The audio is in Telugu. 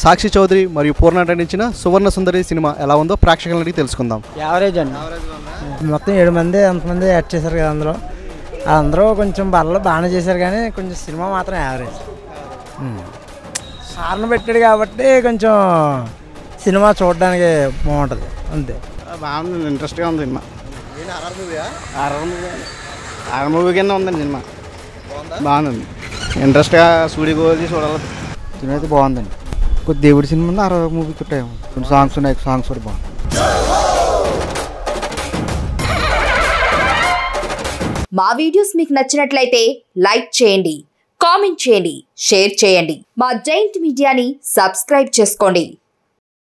సాక్షి చౌదరి మరియు పూర్ణ నటించిన సువర్ణ సుందరి సినిమా ఎలా ఉందో ప్రేక్షకులను అడిగి తెలుసుకుందాం యావరేజ్ అండి మొత్తం ఏడు మంది ఎంతమంది యాడ్ చేశారు కదా అందులో అందరూ కొంచెం బల్ల బాగానే చేశారు కానీ కొంచెం సినిమా మాత్రం యావరేజ్ సార్ను పెట్టాడు కాబట్టి కొంచెం సినిమా చూడడానికి బాగుంటుంది అంతే బాగుంది ఇంట్రెస్ట్గా ఉంది cinema RR movie RR movie కింద ఉందండి సినిమా బాగుందండి ఇంట్రెస్ట్గా సూడి గోల్చి చూడాలి సినిమా అయితే బాగుందండి కొద్ది దేవుడి సినిమా ఉంది అరవై మూవీ చుట్టాయి కొన్ని సాంగ్స్ ఉన్నాయి సాంగ్స్ కూడా బాగుంది మా వీడియోస్ మీకు నచ్చినట్లయితే లైక్ చేయండి కామెంట్ చేయండి షేర్ చేయండి మా జైంట్ మీడియాని సబ్స్క్రైబ్ చేసుకోండి